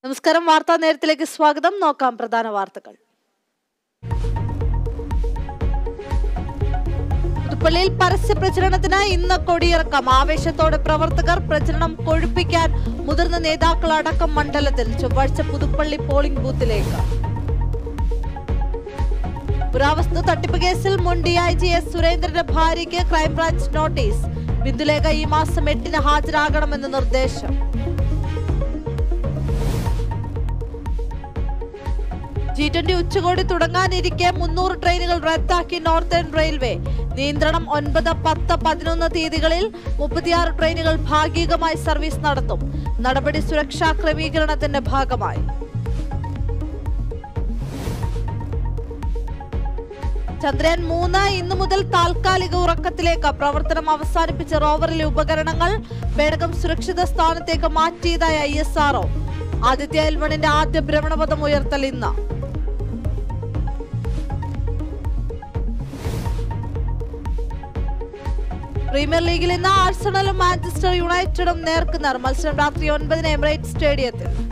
നമസ്കാരം വാർത്താ നേരത്തിലേക്ക് സ്വാഗതം നോക്കാം പ്രധാന വാർത്തകൾ പുതുപ്പള്ളിയിൽ പരസ്യ പ്രചരണത്തിന് ഇന്ന് കൊടിയിറക്കം ആവേശത്തോടെ പ്രവർത്തകർ പ്രചരണം കൊഴുപ്പിക്കാൻ മുതിർന്ന നേതാക്കൾ അടക്കം മണ്ഡലത്തിൽ ചൊവ്വാഴ്ച പുതുപ്പള്ളി പോളിംഗ് ബൂത്തിലേക്ക് പുരാവസ്തു തട്ടിപ്പ് കേസിൽ മുൻ ഡി ഐ ജി എസ് സുരേന്ദ്രന്റെ ഭാര്യയ്ക്ക് ക്രൈംബ്രാഞ്ച് നോട്ടീസ് ബിന്ദുലേഖ ഈ മാസം എട്ടിന് ഹാജരാകണമെന്ന് നിർദ്ദേശം ജി ട്വന്റി ഉച്ചകോടി തുടങ്ങാനിരിക്കെ മുന്നൂറ് ട്രെയിനുകൾ റദ്ദാക്കി നോർത്തേൺ റെയിൽവേ നിയന്ത്രണം ഒൻപത് പത്ത് പതിനൊന്ന് തീയതികളിൽ മുപ്പത്തിയാറ് ട്രെയിനുകൾ ഭാഗികമായി സർവീസ് നടത്തും നടപടി സുരക്ഷാ ക്രമീകരണത്തിന്റെ ഭാഗമായി ചന്ദ്രയാൻ മൂന്ന് ഇന്നു മുതൽ താൽക്കാലിക ഉറക്കത്തിലേക്ക് പ്രവർത്തനം അവസാനിപ്പിച്ച റോവറിലെ ഉപകരണങ്ങൾ പേടകം സുരക്ഷിത സ്ഥാനത്തേക്ക് മാറ്റിയതായി ഐ എസ് ആർഒ ആദിത്യ എൽവണിന്റെ ആദ്യ ഭ്രമണപഥം ഉയർത്തൽ ഇന്ന് പ്രീമിയർ ലീഗിൽ ഇന്ന് ആഴ്സണലും മാഞ്ചസ്റ്റർ യുണൈറ്റഡും നേർക്കുനേർ മത്സരം രാത്രി ഒൻപതിന് എമിറേറ്റ് സ്റ്റേഡിയത്തിൽ